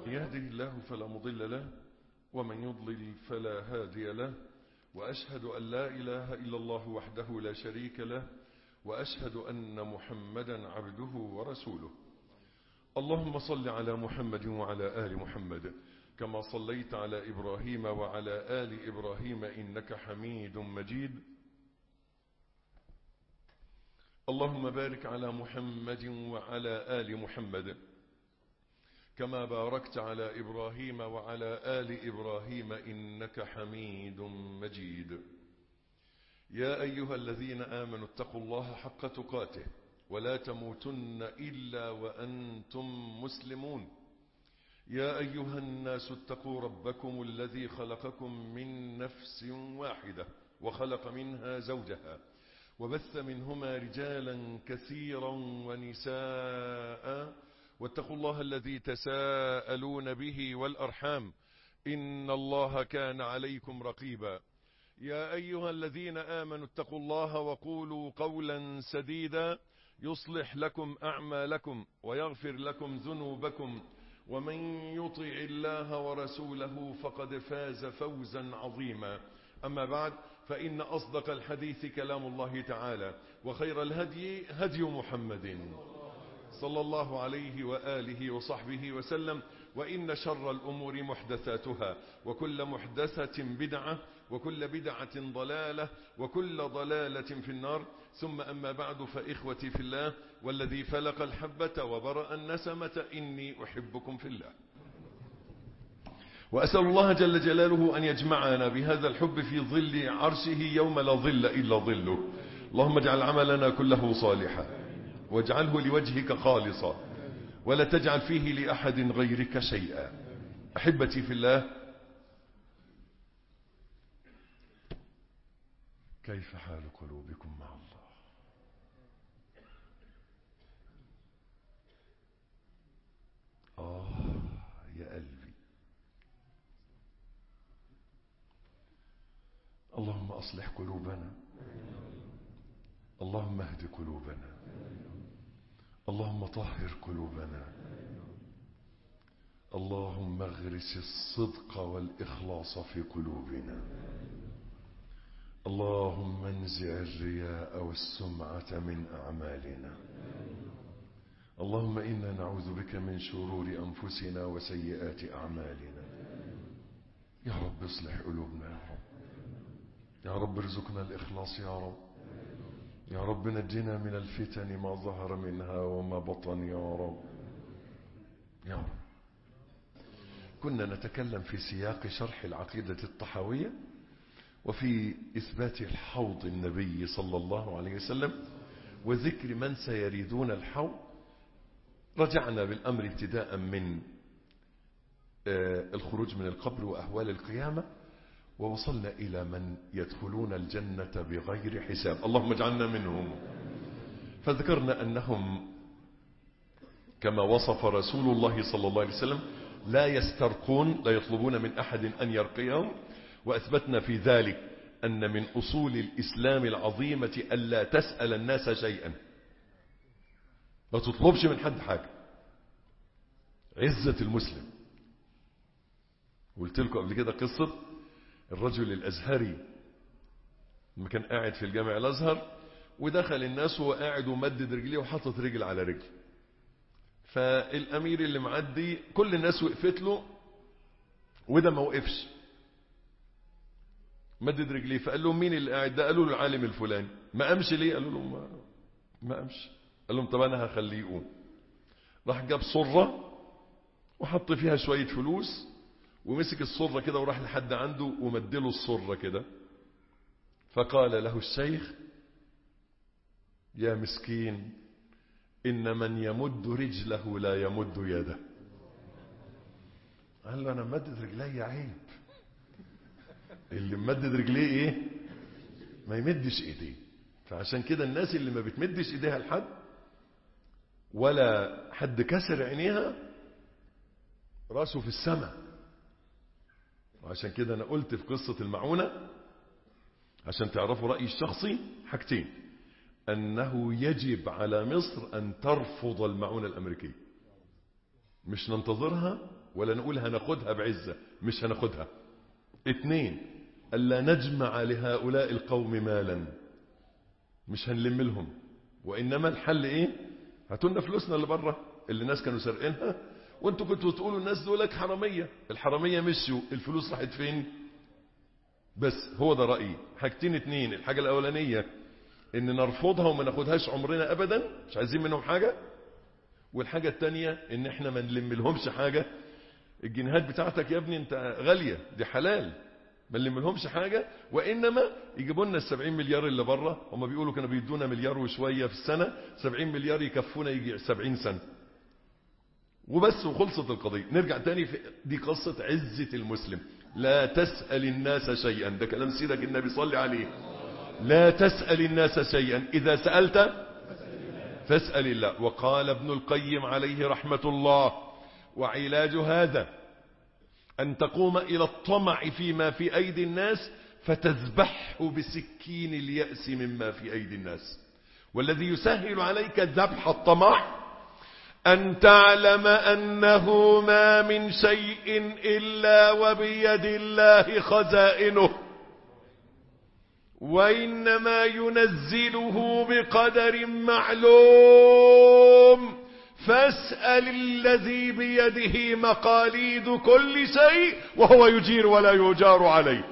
يهده الله فلا مضل له ومن يضلل فلا هادي له وأشهد أن لا إله إلا الله وحده لا شريك له وأشهد أن محمدا عبده ورسوله اللهم صل على محمد وعلى آل محمد كما صليت على إبراهيم وعلى آل إبراهيم إنك حميد مجيد اللهم بارك على محمد وعلى آل محمد كما باركت على إبراهيم وعلى آل إبراهيم إنك حميد مجيد يا أيها الذين آمنوا اتقوا الله حق تقاته ولا تموتن إلا وأنتم مسلمون يا أيها الناس اتقوا ربكم الذي خلقكم من نفس واحدة وخلق منها زوجها وبث منهما رجالا كثيرا ونساء واتقوا الله الذي تساءلون به والأرحام إن الله كان عليكم رقيبا يا أيها الذين آمنوا اتقوا الله وقولوا قولا سديدا يصلح لكم أعمالكم ويغفر لكم ذنوبكم ومن يطع الله ورسوله فقد فاز فوزا عظيما أما بعد فإن أصدق الحديث كلام الله تعالى وخير الهدي هدي محمد صلى الله عليه وآله وصحبه وسلم وإن شر الأمور محدثاتها وكل محدثة بدعة وكل بدعة ضلالة وكل ضلالة في النار ثم أما بعد فإخوتي في الله والذي فلق الحبة وبرأ النسمة إني أحبكم في الله وأسأل الله جل جلاله أن يجمعنا بهذا الحب في ظل عرشه يوم لا ظل إلا ظله اللهم اجعل عملنا كله صالحا واجعله لوجهك خالصا ولا تجعل فيه لأحد غيرك شيئا أحبتي في الله كيف حال قلوبكم مع الله آه يا قلبي اللهم أصلح قلوبنا اللهم اهد قلوبنا اللهم طهر قلوبنا اللهم اغرس الصدق والإخلاص في قلوبنا اللهم انزع الرياء والسمعة من أعمالنا اللهم إنا نعوذ بك من شرور أنفسنا وسيئات أعمالنا يا رب اصلح قلوبنا يا رب يا رب ارزقنا الإخلاص يا رب يا رب نجنا من الفتن ما ظهر منها وما بطن يا رب يا رب كنا نتكلم في سياق شرح العقيدة الطحاوية وفي إثبات الحوض النبي صلى الله عليه وسلم وذكر من سيريدون الحوض رجعنا بالأمر ابتداء من الخروج من القبر وأهوال القيامة ووصلنا إلى من يدخلون الجنة بغير حساب اللهم اجعلنا منهم فذكرنا أنهم كما وصف رسول الله صلى الله عليه وسلم لا يسترقون لا يطلبون من أحد أن يرقيهم وأثبتنا في ذلك أن من أصول الإسلام العظيمة ألا تسأل الناس شيئا ما تطلبش من حد حاجة عزة المسلم قلت لكم قبل كده قصة الرجل الأزهري لما كان قاعد في الجامع الأزهر ودخل الناس وهو قاعد ومدد رجليه وحطت رجل على رجل فالأمير اللي معدي كل الناس وقفت له وده ما وقفش مدد رجليه فقال لهم مين اللي قاعد ده قالوا له العالم الفلاني ما قامش ليه قالوا له ما ما قامش قال لهم طب انا هخليه يقوم راح جاب صرة وحط فيها شوية فلوس ومسك الصرة كده وراح لحد عنده ومدله الصرة كده فقال له الشيخ يا مسكين إن من يمد رجله لا يمد يده قال له أنا مدد رجلي عيب اللي ممدد رجليه ايه ما يمدش ايديه فعشان كده الناس اللي ما بتمدش ايديها لحد ولا حد كسر عينيها راسه في السماء وعشان كده انا قلت في قصة المعونة عشان تعرفوا رأيي الشخصي حاجتين أنه يجب على مصر أن ترفض المعونة الأمريكية مش ننتظرها ولا نقول هناخدها بعزة مش هناخدها اتنين ألا نجمع لهؤلاء القوم مالا مش هنلم لهم وإنما الحل إيه هاتولنا فلوسنا اللي بره اللي الناس كانوا سارقينها وانتوا كنتوا تقولوا الناس دولك حرامية الحرامية مشوا الفلوس راحت فين بس هو ده رأيي حاجتين اتنين الحاجة الأولانية ان نرفضها وما ناخدهاش عمرنا ابدا مش عايزين منهم حاجة والحاجة التانية ان احنا ما نلم لهمش حاجة الجنيهات بتاعتك يا ابني انت غالية دي حلال ما نلم لهمش حاجة وانما يجيبوا لنا السبعين مليار اللي بره هم بيقولوا كانوا بيدونا مليار وشوية في السنة سبعين مليار يكفونا يجي سبعين سنة وبس وخلصت القضية نرجع تاني في دي قصة عزة المسلم لا تسأل الناس شيئا ده كلام سيدك النبي صلى عليه لا تسأل الناس شيئا إذا سألت فاسأل الله وقال ابن القيم عليه رحمة الله وعلاج هذا أن تقوم إلى الطمع فيما في أيدي الناس فتذبحه بسكين اليأس مما في أيدي الناس والذي يسهل عليك ذبح الطمع أن تعلم أنه ما من شيء إلا وبيد الله خزائنه وإنما ينزله بقدر معلوم فاسأل الذي بيده مقاليد كل شيء وهو يجير ولا يجار عليه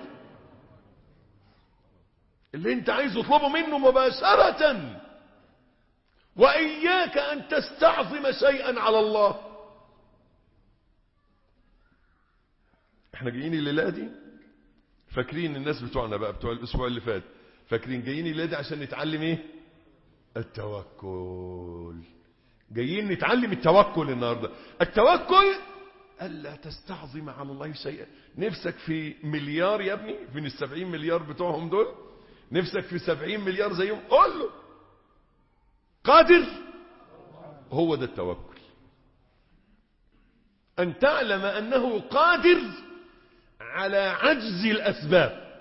اللي انت عايز تطلبه منه مباشرة وإياك أن تستعظم شيئا على الله احنا جايين الليلة دي فاكرين الناس بتوعنا بقى بتوع الأسبوع اللي فات فاكرين جايين الليلة دي عشان نتعلم ايه التوكل جايين نتعلم التوكل النهاردة التوكل ألا تستعظم على الله شيئا نفسك في مليار يا ابني من السبعين مليار بتوعهم دول نفسك في سبعين مليار زيهم قول له قادر هو ده التوكل أن تعلم أنه قادر على عجز الأسباب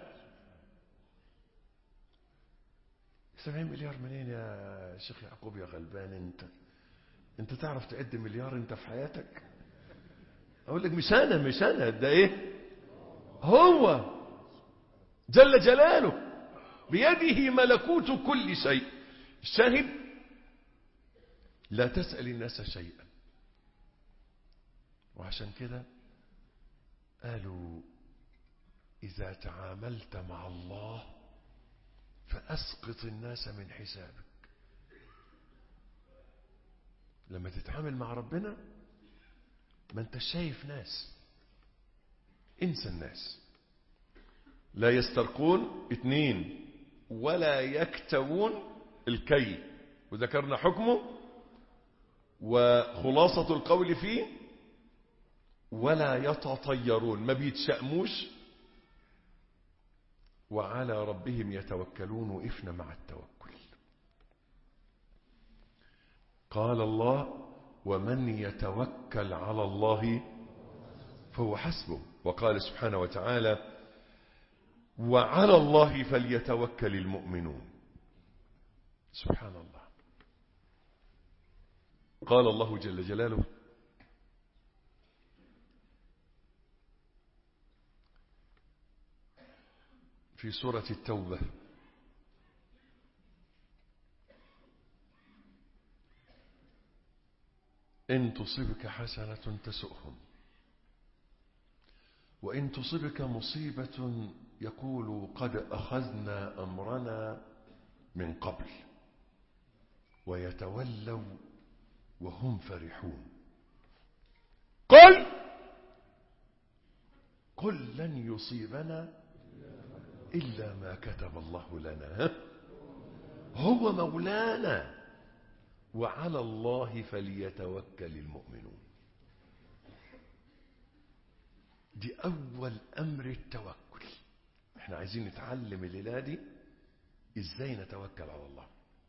سبعين مليار منين يا شيخ يعقوب يا غلبان انت انت تعرف تعد مليار انت في حياتك اقول لك مش انا مش انا ده ايه هو جل جلاله بيده ملكوت كل شيء الشاهد لا تسأل الناس شيئا وعشان كده قالوا إذا تعاملت مع الله فأسقط الناس من حسابك لما تتعامل مع ربنا ما انت شايف ناس انسى الناس لا يسترقون اثنين ولا يكتوون الكي وذكرنا حكمه وخلاصة القول فيه ولا يتطيرون ما بيتشأموش وعلى ربهم يتوكلون وقفنا مع التوكل قال الله ومن يتوكل على الله فهو حسبه وقال سبحانه وتعالى وعلى الله فليتوكل المؤمنون سبحان الله قال الله جل جلاله في سورة التوبة إن تصبك حسنة تسؤهم وإن تصبك مصيبة يقول قد أخذنا أمرنا من قبل ويتولوا وهم فرحون قل قل لن يصيبنا إلا ما كتب الله لنا هو مولانا وعلى الله فليتوكل المؤمنون دي أول أمر التوكل احنا عايزين نتعلم الليلة دي ازاي نتوكل على الله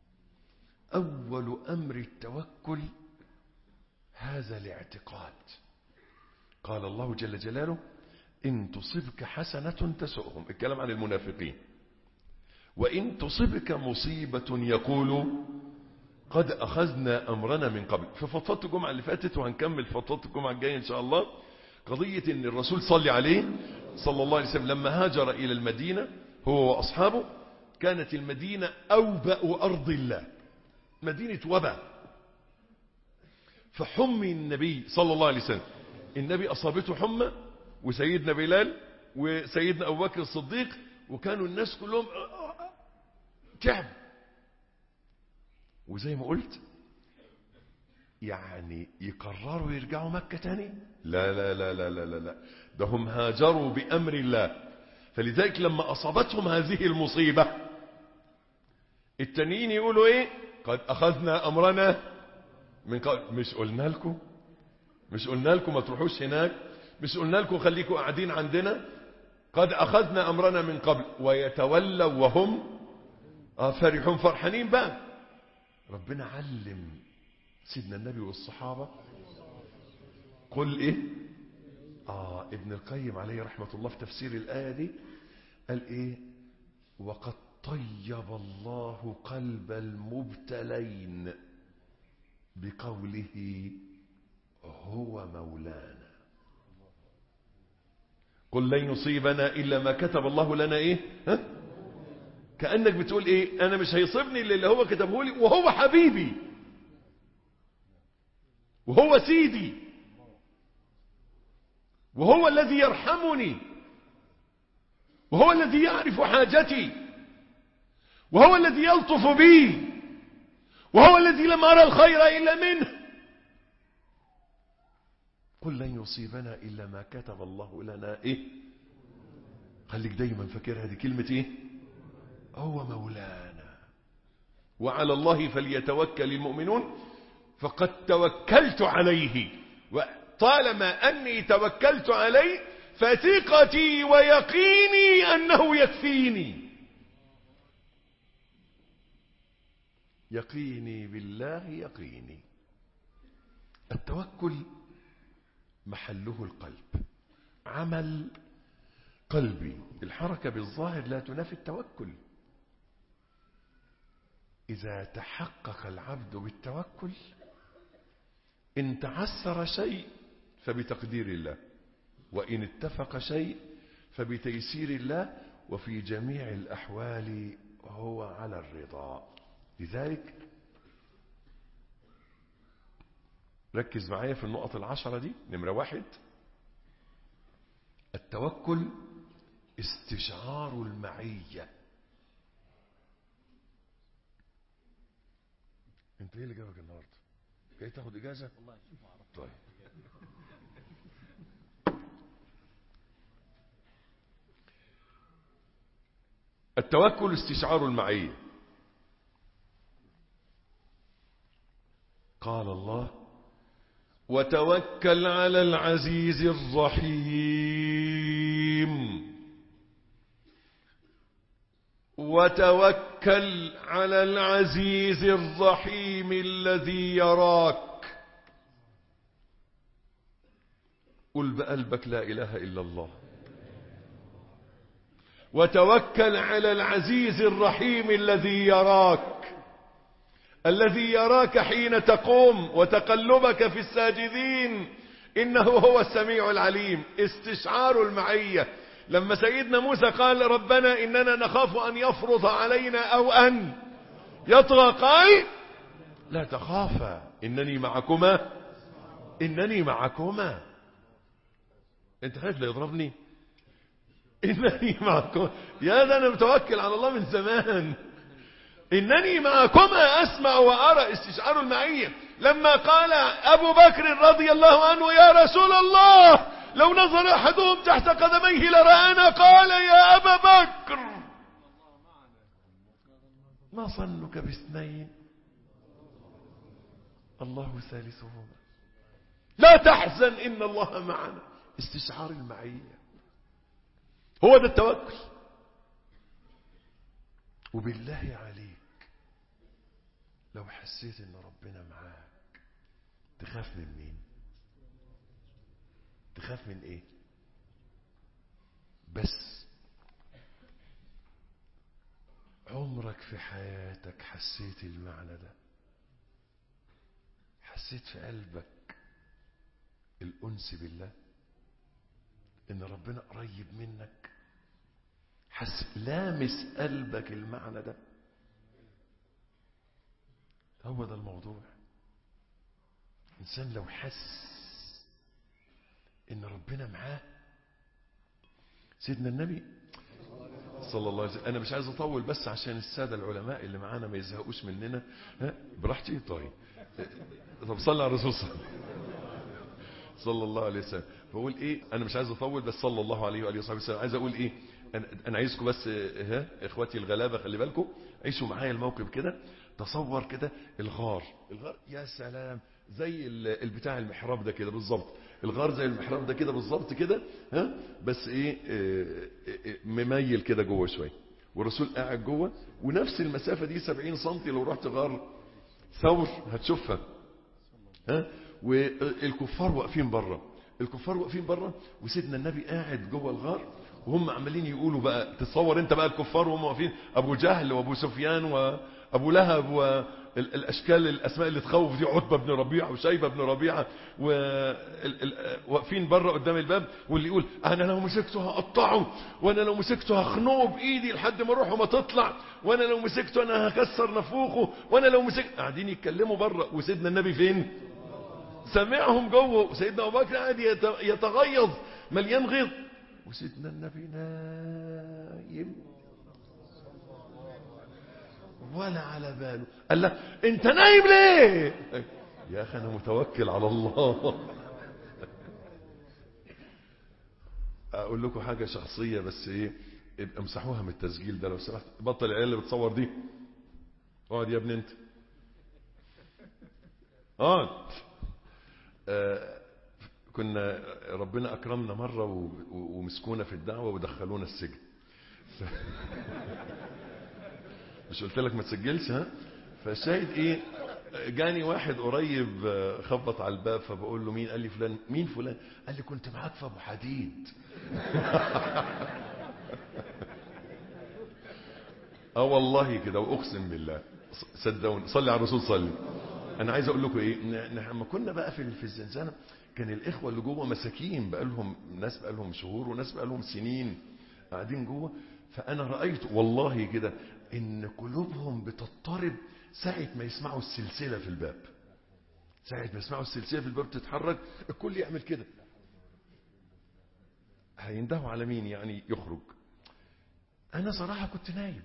أول أمر التوكل هذا الاعتقاد قال الله جل جلاله إن تصبك حسنة تسؤهم الكلام عن المنافقين وإن تصبك مصيبة يقول قد أخذنا أمرنا من قبل في فضفضة الجمعة اللي فاتت وهنكمل فضفضة الجمعة الجاية إن شاء الله قضية ان الرسول صلى عليه صلى الله عليه وسلم لما هاجر الى المدينة هو واصحابه كانت المدينة اوبأ ارض الله مدينة وبا فحمي النبي صلى الله عليه وسلم النبي اصابته حمى وسيدنا بلال وسيدنا ابو بكر الصديق وكانوا الناس كلهم تعب وزي ما قلت يعني يقرروا يرجعوا مكة تاني لا لا لا لا لا لا, لا. ده هم هاجروا بأمر الله فلذلك لما أصابتهم هذه المصيبة التانيين يقولوا ايه قد أخذنا أمرنا من قبل مش قلنا لكم مش قلنا لكم ما تروحوش هناك مش قلنا لكم خليكم قاعدين عندنا قد أخذنا أمرنا من قبل ويتولوا وهم آه فرحون فرحانين بقى ربنا علم سيدنا النبي والصحابة قل ايه اه ابن القيم عليه رحمة الله في تفسير الآية دي قال ايه وقد طيب الله قلب المبتلين بقوله هو مولانا قل لن يصيبنا إلا ما كتب الله لنا إيه ها؟ كأنك بتقول إيه أنا مش هيصيبني إلا اللي هو كتبه لي وهو حبيبي وهو سيدي وهو الذي يرحمني وهو الذي يعرف حاجتي وهو الذي يلطف بي وهو الذي لم أرى الخير إلا منه قل لن يصيبنا إلا ما كتب الله لنا إيه خليك دايما فاكر هذه كلمة إيه هو مولانا وعلى الله فليتوكل المؤمنون فقد توكلت عليه وطالما أني توكلت عليه فثقتي ويقيني أنه يكفيني يقيني بالله يقيني التوكل محله القلب عمل قلبي الحركة بالظاهر لا تنافي التوكل إذا تحقق العبد بالتوكل إن تعسر شيء فبتقدير الله وإن اتفق شيء فبتيسير الله وفي جميع الأحوال هو على الرضا لذلك ركز معايا في النقط العشرة دي نمرة واحد التوكل استشعار المعية انت ايه اللي جابك النهارده جاي تاخد اجازه والله شوف ما عرفت طيب التوكل استشعار المعية قال الله وتوكل على العزيز الرحيم وتوكل على العزيز الرحيم الذي يراك قل بقلبك لا إله إلا الله وتوكل على العزيز الرحيم الذي يراك الذي يراك حين تقوم وتقلبك في الساجدين إنه هو السميع العليم استشعار المعية لما سيدنا موسى قال ربنا إننا نخاف أن يفرض علينا أو أن يطغى قال لا تخافا إنني معكما إنني معكما أنت خايف لا يضربني إنني معكم يا ده أنا متوكل على الله من زمان إنني معكما أسمع وأرى استشعار المعية لما قال أبو بكر رضي الله عنه يا رسول الله لو نظر أحدهم تحت قدميه لرآنا قال يا أبا بكر ما ظنك باثنين الله ثالثهما لا تحزن إن الله معنا استشعار المعية هو ده التوكل وبالله عليك لو حسيت ان ربنا معاك تخاف من مين تخاف من ايه بس عمرك في حياتك حسيت المعنى ده حسيت في قلبك الأنس بالله ان ربنا قريب منك حس لامس قلبك المعنى ده هو ده الموضوع الانسان لو حس ان ربنا معاه سيدنا النبي صلى الله عليه وسلم انا مش عايز اطول بس عشان الساده العلماء اللي معانا ما يزهقوش مننا ها براحتي طيب طب صلى على الرسول صلى صلى الله عليه وسلم بقول ايه انا مش عايز اطول بس صلى الله عليه واله وصحبه وسلم عايز اقول ايه انا, أنا عايزكم بس ها اخواتي الغلابه خلي بالكم عيشوا معايا الموقف كده تصور كده الغار الغار يا سلام زي البتاع المحراب ده كده بالظبط الغار زي المحراب ده كده بالظبط كده ها بس ايه اه اه مميل كده جوه شويه والرسول قاعد جوه ونفس المسافه دي 70 سم لو رحت غار ثور هتشوفها ها والكفار واقفين بره الكفار واقفين بره وسيدنا النبي قاعد جوه الغار وهم عمالين يقولوا بقى تصور انت بقى الكفار وهم واقفين ابو جهل وابو سفيان وابو لهب والاشكال الاسماء اللي تخوف دي عتبه بن ربيعه وشيبه بن ربيعه واقفين بره قدام الباب واللي يقول انا لو مسكته هقطعه وانا لو مسكته هخنقه بايدي لحد ما روحه ما تطلع وانا لو مسكته انا هكسر نافوخه وانا لو مسكت قاعدين يتكلموا بره وسيدنا النبي فين سمعهم جوه سيدنا ابو بكر قاعد يتغيظ مليان غيظ وسيدنا النبي نايم ولا على باله قال له انت نايم ليه يا اخي انا متوكل على الله اقول لكم حاجه شخصيه بس ايه ابقى امسحوها من التسجيل ده لو سمحت بطل العيال اللي بتصور دي اقعد يا ابني انت اقعد آه كنا ربنا اكرمنا مره ومسكونا في الدعوه ودخلونا السجن ف... مش قلت لك ما تسجلش ها فالشاهد ايه جاني واحد قريب خبط على الباب فبقول له مين قال لي فلان مين فلان قال لي كنت معاك في ابو حديد اه والله كده واقسم بالله صدقوني صلي على الرسول صلي انا عايز اقول لكم ايه لما كنا بقى في في الزنزانه كان الاخوه اللي جوه مساكين بقى لهم ناس بقى لهم شهور وناس بقى لهم سنين قاعدين جوه فانا رايت والله كده ان قلوبهم بتضطرب ساعه ما يسمعوا السلسله في الباب ساعه ما يسمعوا السلسله في الباب تتحرك الكل يعمل كده هيندهوا على مين يعني يخرج انا صراحه كنت نايم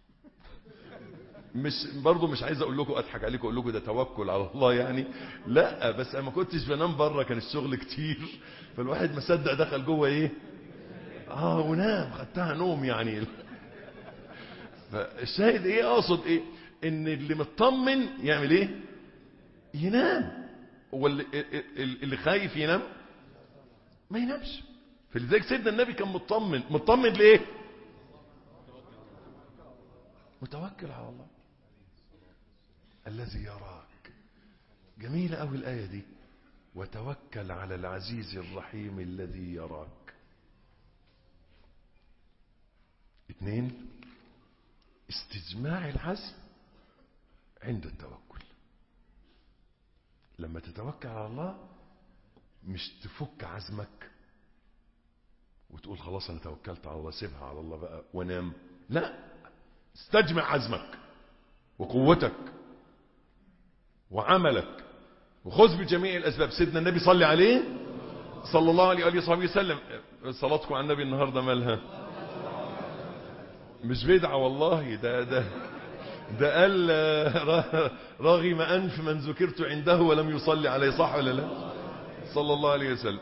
مش برضه مش عايز اقول لكم اضحك عليكم اقول لكم ده توكل على الله يعني لا بس انا ما كنتش بنام بره كان الشغل كتير فالواحد ما صدق دخل جوه ايه اه ونام خدتها نوم يعني فالشاهد ايه اقصد ايه ان اللي مطمن يعمل ايه ينام هو اللي, اللي خايف ينام ما ينامش فلذلك سيدنا النبي كان مطمن مطمن ليه متوكل على الله الذي يراك جميلة قوي الآية دي وتوكل على العزيز الرحيم الذي يراك اثنين استجماع العزم عند التوكل لما تتوكل على الله مش تفك عزمك وتقول خلاص انا توكلت على الله سيبها على الله بقى وانام لا استجمع عزمك وقوتك وعملك وخذ بجميع الاسباب سيدنا النبي صلي عليه صلى الله عليه واله وصحبه وسلم صلاتكم على النبي النهارده مالها مش بدعه والله ده ده ده قال راغم انف من ذكرت عنده ولم يصلي عليه صح ولا لا صلى الله عليه وسلم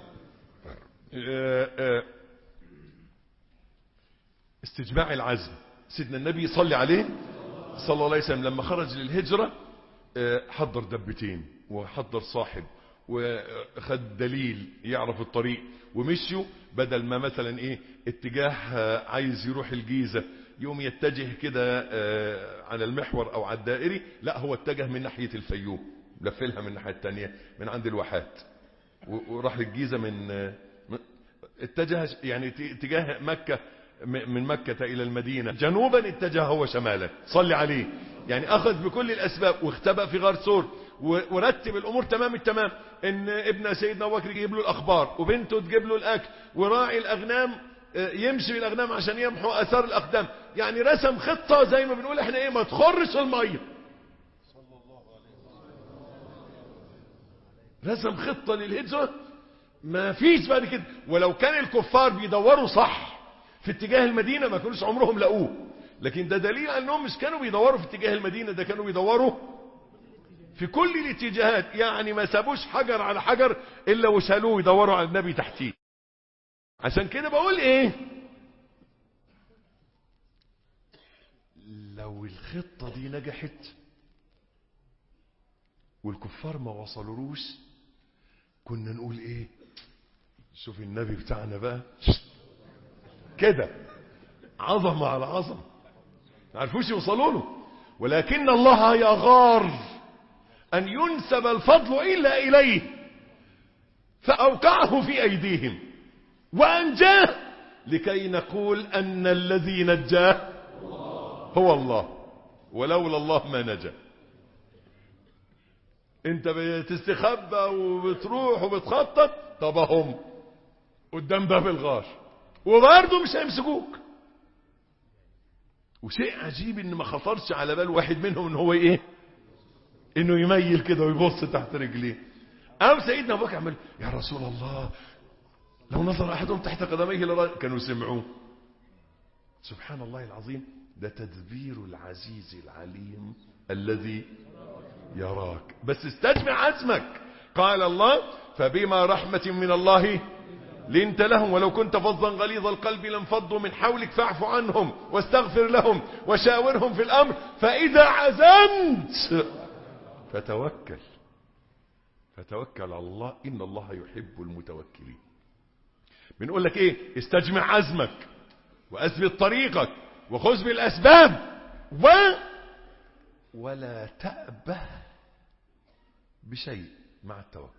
استجماع العزم سيدنا النبي صلي عليه صلى الله عليه وسلم لما خرج للهجرة حضر دبتين وحضر صاحب وخد دليل يعرف الطريق ومشيوا بدل ما مثلا ايه اتجاه عايز يروح الجيزة يوم يتجه كده على المحور او على الدائري لا هو اتجه من ناحية الفيوم لفلها من الناحية التانية من عند الواحات وراح الجيزة من اتجه يعني اتجاه مكة من مكة إلى المدينة جنوبا اتجه هو شمالا صلي عليه يعني أخذ بكل الأسباب واختبأ في غار سور ورتب الأمور تمام التمام ان ابن سيدنا ابو بكر يجيب له الاخبار وبنته تجيب له الاكل وراعي الاغنام يمشي بالاغنام عشان يمحو اثار الاقدام يعني رسم خطه زي ما بنقول احنا ايه ما تخرش الميه رسم خطه للهجره ما فيش بعد كده ولو كان الكفار بيدوروا صح في اتجاه المدينه ما كانوش عمرهم لقوه لكن ده دليل على انهم مش كانوا بيدوروا في اتجاه المدينه ده كانوا بيدوروا في كل الاتجاهات يعني ما سابوش حجر على حجر الا وشالوه يدوروا على النبي تحتيه عشان كده بقول ايه لو الخطة دي نجحت والكفار ما وصلوش كنا نقول ايه شوف النبي بتاعنا بقى كده عظمة على عظمة ما عرفوش يوصلوا له ولكن الله يغار أن ينسب الفضل إلا إليه فأوقعه في أيديهم وأنجاه لكي نقول أن الذي نجاه هو الله ولولا الله ما نجا انت بتستخبى وبتروح وبتخطط طب هم قدام باب الغار وبرضه مش هيمسكوك وشيء عجيب ان ما خطرش على بال واحد منهم ان هو ايه انه يميل كده ويبص تحت رجليه قام سيدنا ابو بكر عمل يا رسول الله لو نظر احدهم تحت قدميه لرا كانوا سمعوه سبحان الله العظيم ده تدبير العزيز العليم الذي يراك بس استجمع عزمك قال الله فبما رحمة من الله لنت لهم ولو كنت فظا غليظ القلب لانفضوا من حولك فاعف عنهم واستغفر لهم وشاورهم في الأمر فإذا عزمت فتوكل فتوكل على الله إن الله يحب المتوكلين بنقول لك ايه استجمع عزمك واثبت طريقك وخذ بالاسباب و ولا تأبه بشيء مع التوكل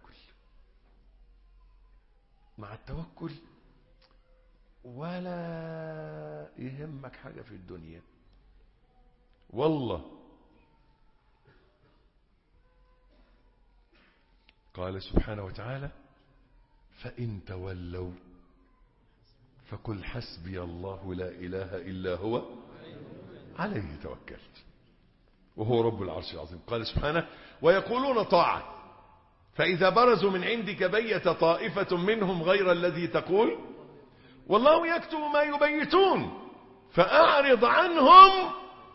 مع التوكل ولا يهمك حاجة في الدنيا والله قال سبحانه وتعالى فإن تولوا فقل حسبي الله لا إله إلا هو عليه توكلت وهو رب العرش العظيم قال سبحانه ويقولون طاعة فإذا برزوا من عندك بيت طائفة منهم غير الذي تقول والله يكتب ما يبيتون فأعرض عنهم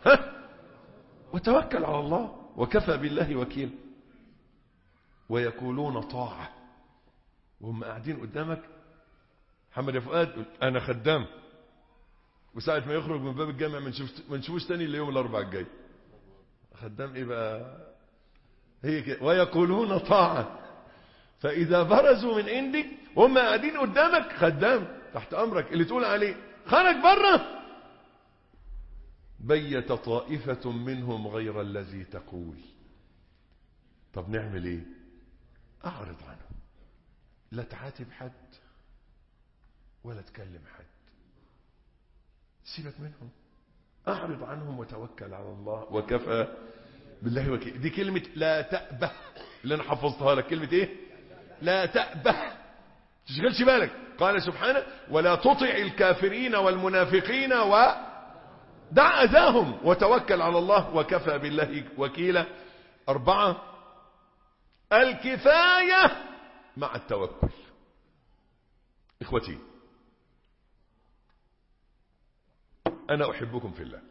وتوكل على الله وكفى بالله وكيل ويقولون طاعة وهم قاعدين قدامك محمد يا فؤاد انا خدام وساعة ما يخرج من باب الجامع ما نشوفوش تاني الا يوم الاربعاء الجاي خدام ايه بقى هي كده ويقولون طاعة فاذا برزوا من عندك وهم قاعدين قدامك خدام تحت امرك اللي تقول عليه خرج بره بيت طائفة منهم غير الذي تقول طب نعمل ايه اعرض عنهم لا تعاتب حد ولا تكلم حد سيبك منهم اعرض عنهم وتوكل على الله وكفى بالله وكيل دي كلمة لا تأبه اللي انا حفظتها لك كلمة ايه لا تأبه تشغلش بالك قال سبحانه ولا تطع الكافرين والمنافقين و دع أذاهم وتوكل على الله وكفى بالله وكيلا أربعة الكفاية مع التوكل إخوتي أنا أحبكم في الله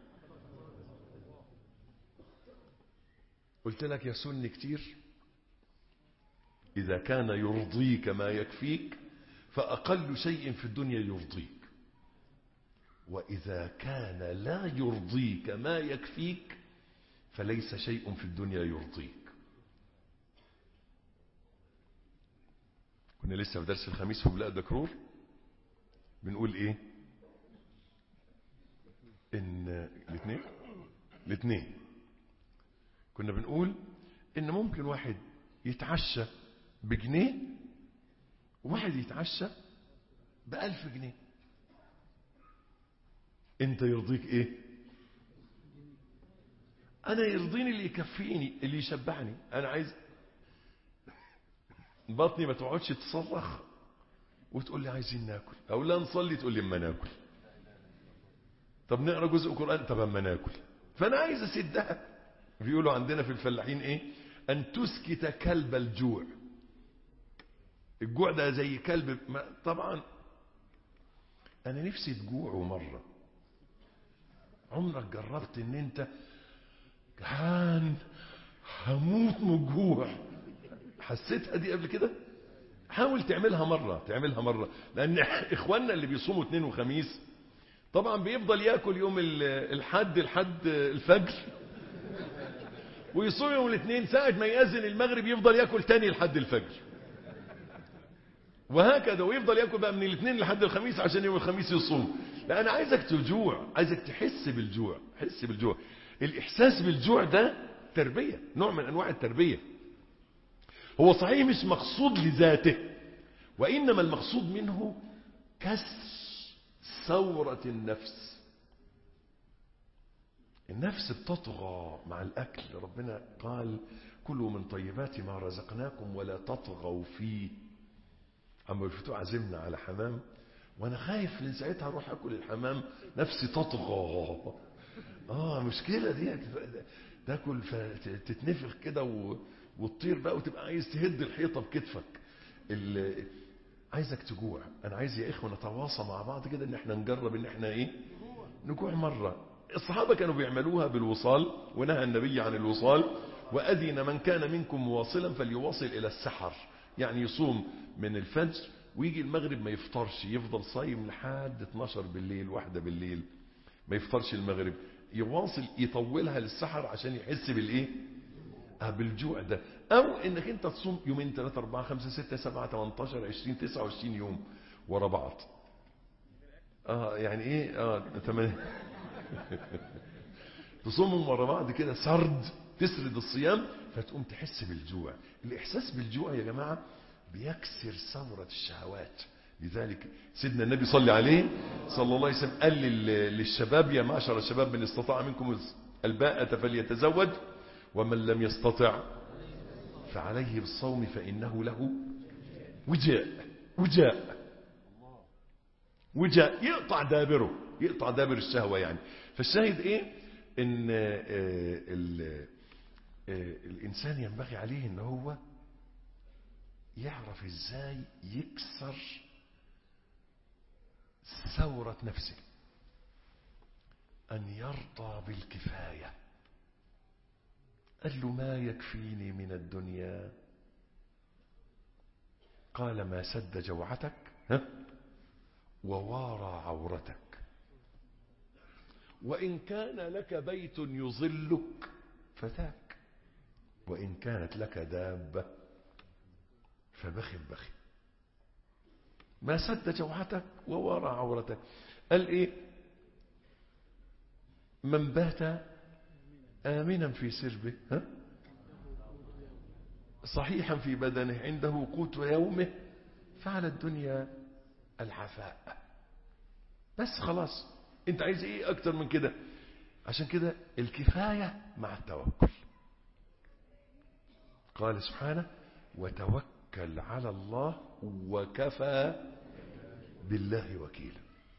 قلت لك يسن كتير إذا كان يرضيك ما يكفيك فأقل شيء في الدنيا يرضيك وإذا كان لا يرضيك ما يكفيك فليس شيء في الدنيا يرضيك كنا لسه في درس الخميس في بلاء دكرور بنقول ايه ان الاثنين الاثنين كنا بنقول ان ممكن واحد يتعشى بجنيه وواحد يتعشى بألف جنيه انت يرضيك ايه انا يرضيني اللي يكفيني اللي يشبعني انا عايز بطني ما تقعدش تصرخ وتقول لي عايزين ناكل او لا نصلي تقول لي اما ناكل طب نقرا جزء قران طب اما ناكل فانا عايز اسدها بيقولوا عندنا في الفلاحين ايه ان تسكت كلب الجوع الجوع ده زي كلب ما طبعا انا نفسي تجوعوا مره عمرك جربت ان انت جعان هموت من الجوع حسيتها دي قبل كده حاول تعملها مرة تعملها مرة لأن إخواننا اللي بيصوموا اثنين وخميس طبعا بيفضل ياكل يوم الحد لحد الفجر ويصوم يوم الاثنين ساعة ما يأذن المغرب يفضل ياكل تاني لحد الفجر وهكذا ويفضل ياكل بقى من الاثنين لحد الخميس عشان يوم الخميس يصوم لا انا عايزك تجوع عايزك تحس بالجوع حس بالجوع الاحساس بالجوع ده تربية نوع من انواع التربية هو صحيح مش مقصود لذاته وانما المقصود منه كسر ثورة النفس النفس بتطغى مع الاكل ربنا قال كلوا من طيبات ما رزقناكم ولا تطغوا فيه اما الفتوى عزمنا على حمام وانا خايف من ساعتها اروح اكل الحمام نفسي تطغى اه مشكله دي تاكل فتتنفخ كده و... وتطير بقى وتبقى عايز تهد الحيطه بكتفك ال... عايزك تجوع انا عايز يا اخوه نتواصى مع بعض كده ان احنا نجرب ان احنا ايه نجوع مره الصحابه كانوا بيعملوها بالوصال ونهى النبي عن الوصال واذن من كان منكم مواصلا فليواصل الى السحر يعني يصوم من الفجر ويجي المغرب ما يفطرش يفضل صايم لحد 12 بالليل واحدة بالليل ما يفطرش المغرب يواصل يطولها للسحر عشان يحس بالايه آه بالجوع ده او انك انت تصوم يومين 3 4 5 6 7 18 20 29 يوم ورا بعض اه يعني ايه اه تمام تصومهم ورا بعض كده سرد تسرد الصيام فتقوم تحس بالجوع الاحساس بالجوع يا جماعه بيكسر ثورة الشهوات لذلك سيدنا النبي صلى عليه صلى الله عليه وسلم قال للشباب يا معشر الشباب من استطاع منكم الباءة فليتزوج ومن لم يستطع فعليه بالصوم فإنه له وجاء وجاء وجاء يقطع دابره يقطع دابر الشهوة يعني فالشاهد ايه ان الانسان ينبغي عليه ان هو يعرف ازاي يكسر ثورة نفسه ان يرضى بالكفاية قال له ما يكفيني من الدنيا قال ما سد جوعتك ها ووارى عورتك وإن كان لك بيت يظلك فذاك وإن كانت لك دابة فبخ بخ ما سد جوعتك ووارى عورتك قال ايه من بات آمنا في سربه ها؟ صحيحا في بدنه عنده قوت يومه فعلى الدنيا العفاء بس خلاص انت عايز ايه اكتر من كده عشان كده الكفاية مع التوكل قال سبحانه وتوكل على الله وكفى بالله وكيلا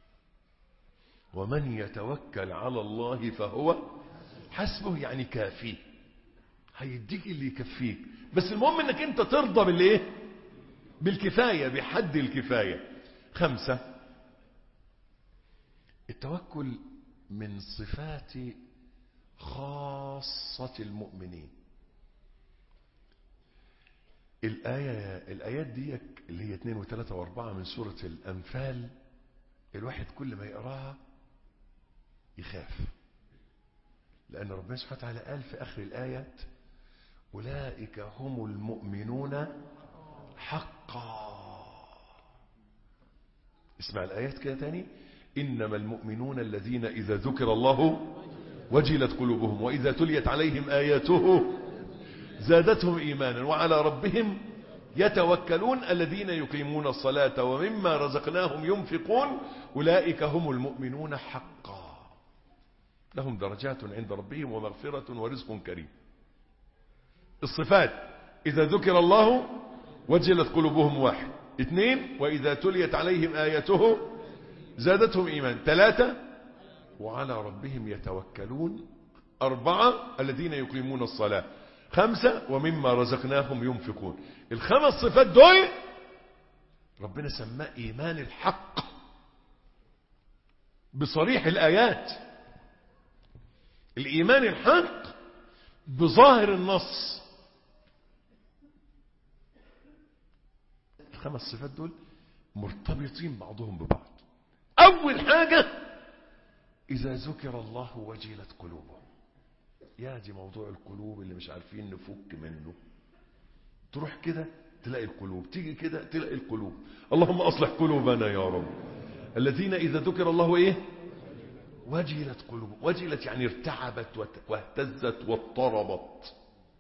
ومن يتوكل على الله فهو حسبه يعني كافيه هيديك اللي يكفيك بس المهم انك انت ترضى بالايه بالكفاية بحد الكفاية خمسة التوكل من صفات خاصة المؤمنين الآية الآيات دي اللي هي 2 و3 و4 من سورة الأنفال الواحد كل ما يقراها يخاف لأن ربنا سبحانه وتعالى قال في آخر الآيات أولئك هم المؤمنون حقا اسمع الآيات كده تاني إنما المؤمنون الذين إذا ذكر الله وجلت قلوبهم وإذا تليت عليهم آياته زادتهم إيمانا وعلى ربهم يتوكلون الذين يقيمون الصلاة ومما رزقناهم ينفقون أولئك هم المؤمنون حقا لهم درجات عند ربهم ومغفرة ورزق كريم الصفات إذا ذكر الله وجلت قلوبهم واحد اثنين وإذا تليت عليهم آياته زادتهم إيمان ثلاثة وعلى ربهم يتوكلون أربعة الذين يقيمون الصلاة خمسة ومما رزقناهم ينفقون الخمس صفات دول ربنا سماه إيمان الحق بصريح الآيات الإيمان الحق بظاهر النص الخمس صفات دول مرتبطين بعضهم ببعض أول حاجة إذا ذكر الله وجلت قلوبهم يا دي موضوع القلوب اللي مش عارفين نفك منه تروح كده تلاقي القلوب تيجي كده تلاقي القلوب اللهم أصلح قلوبنا يا رب الذين إذا ذكر الله إيه وجلت قلوبهم وجلت يعني ارتعبت واهتزت واضطربت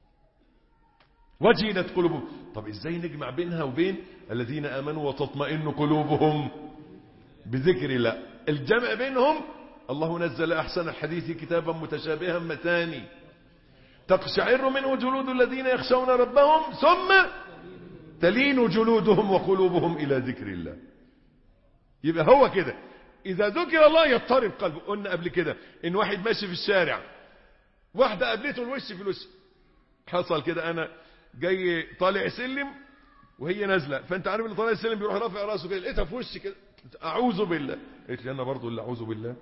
وجلت قلوبهم طب ازاي نجمع بينها وبين الذين آمنوا وتطمئن قلوبهم بذكر الله الجمع بينهم الله نزل أحسن الحديث كتابا متشابها مثاني تقشعر منه جلود الذين يخشون ربهم ثم تلين جلودهم وقلوبهم إلى ذكر الله يبقى هو كده إذا ذكر الله يضطرب قلبه قلنا قبل كده إن واحد ماشي في الشارع واحدة قابلته الوش في الوش حصل كده أنا جاي طالع سلم وهي نازلة فأنت عارف اللي طالع السلم بيروح رافع راسه كده لقيتها في وشي كده أعوذ بالله قلت لي أنا برضو اللي أعوذ بالله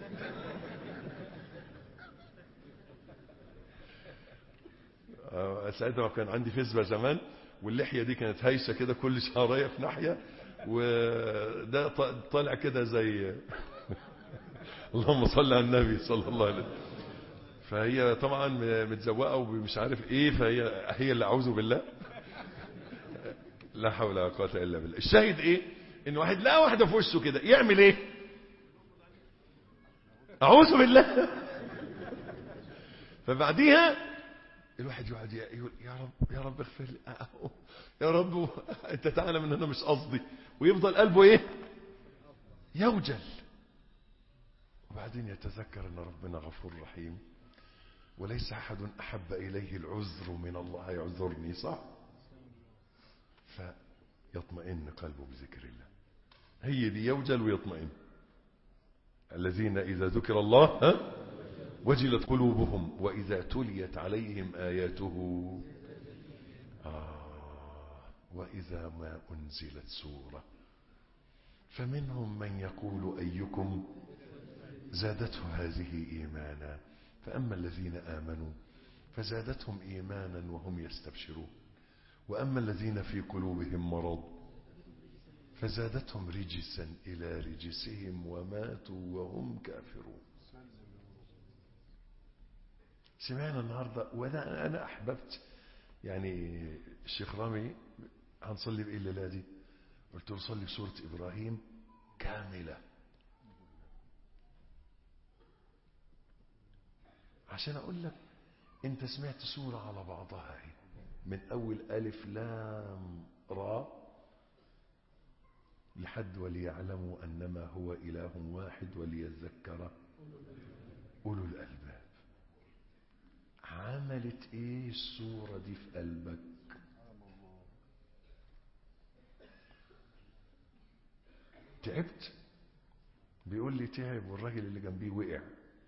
ساعتها كان عندي فيسبا زمان واللحية دي كانت هايشة كده كل شهرية في ناحية وده طالع كده زي اللهم صل على النبي صلى الله عليه وسلم فهي طبعا متزوقة ومش عارف ايه فهي هي اللي اعوذ بالله لا حول ولا قوة الا بالله الشاهد ايه ان واحد لقى واحدة في وشه كده يعمل ايه اعوذ بالله فبعديها الواحد يقعد يقول يا رب يا رب اغفر لي يا رب انت تعلم ان انا مش قصدي ويفضل قلبه ايه يوجل وبعدين يتذكر ان ربنا غفور رحيم وليس احد احب اليه العذر من الله يعذرني صح فيطمئن قلبه بذكر الله هي دي يوجل ويطمئن الذين اذا ذكر الله ها وجلت قلوبهم وإذا تليت عليهم آياته آه وإذا ما أنزلت سورة فمنهم من يقول أيكم زادته هذه إيمانا فأما الذين آمنوا فزادتهم إيمانا وهم يستبشرون وأما الذين في قلوبهم مرض فزادتهم رجسا إلى رجسهم وماتوا وهم كافرون سمعنا النهاردة وأنا أنا أحببت يعني الشيخ رامي هنصلي بإيه الليلة دي قلت له صلي بسورة إبراهيم كاملة عشان أقول لك أنت سمعت سورة على بعضها هي من أول ألف لام را لحد وليعلموا أنما هو إله واحد وليذكر أولو الألباب عملت ايه الصورة دي في قلبك تعبت بيقول لي تعب والراجل اللي جنبيه وقع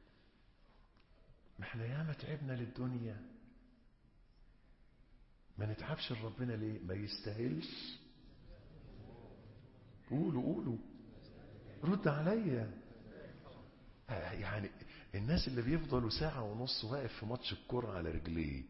ما احنا ياما تعبنا للدنيا ما نتعبش لربنا ليه ما يستاهلش قولوا قولوا رد عليا يعني الناس اللي بيفضلوا ساعة ونص واقف في ماتش الكرة على رجليه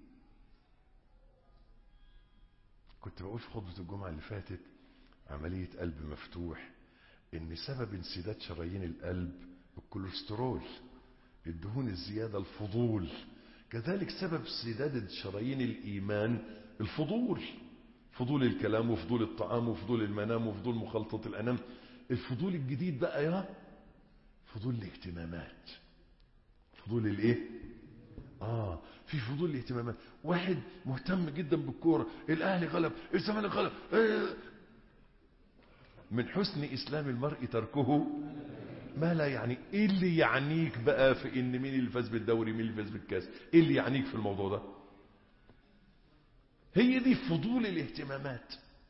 كنت بقول في خطبة الجمعة اللي فاتت عملية قلب مفتوح ان سبب انسداد شرايين القلب الكوليسترول الدهون الزيادة الفضول كذلك سبب انسداد شرايين الايمان الفضول فضول الكلام وفضول الطعام وفضول المنام وفضول مخالطة الانام الفضول الجديد بقى يا فضول الاهتمامات فضول الايه اه في فضول الاهتمامات واحد مهتم جدا بالكوره الاهلي غلب الزمالك غلب إيه. من حسن اسلام المرء تركه ما لا يعني ايه اللي يعنيك بقى في ان مين اللي فاز بالدوري مين اللي فاز بالكاس ايه اللي يعنيك في الموضوع ده هي دي فضول الاهتمامات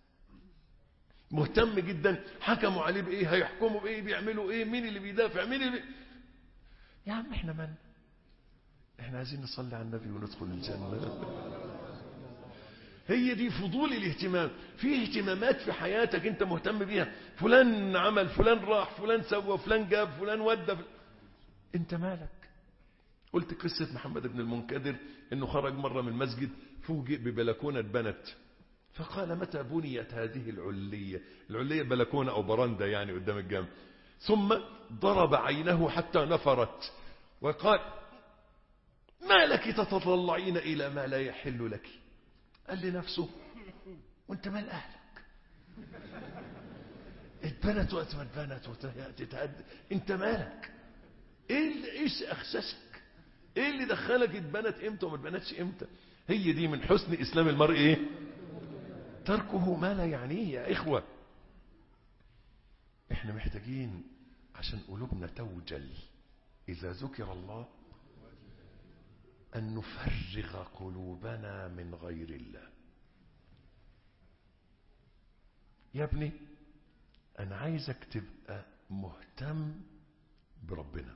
مهتم جدا حكموا عليه بايه هيحكموا بايه بيعملوا ايه مين اللي بيدافع مين اللي بي... يا عم احنا من احنا عايزين نصلي على النبي وندخل الجنة هي دي فضول الاهتمام في اهتمامات في حياتك انت مهتم بيها فلان عمل فلان راح فلان سوى فلان جاب فلان ودى فلان. انت مالك قلت قصة محمد بن المنكدر انه خرج مرة من المسجد فوجئ ببلكونة بنت فقال متى بنيت هذه العلية العلية بلكونة او برندة يعني قدام الجامع ثم ضرب عينه حتى نفرت وقال ما لك تتطلعين الى ما لا يحل لك قال لنفسه وانت مال اهلك اتبنت وقت ما اتبنت وتتهد انت مالك ايه اللي ايش اخسسك ايه اللي دخلك اتبنت امتى وما اتبنتش امتى هي دي من حسن اسلام المرء ايه تركه ما لا يعنيه يا اخوة احنا محتاجين عشان قلوبنا توجل اذا ذكر الله أن نفرغ قلوبنا من غير الله يا ابني أنا عايزك تبقى مهتم بربنا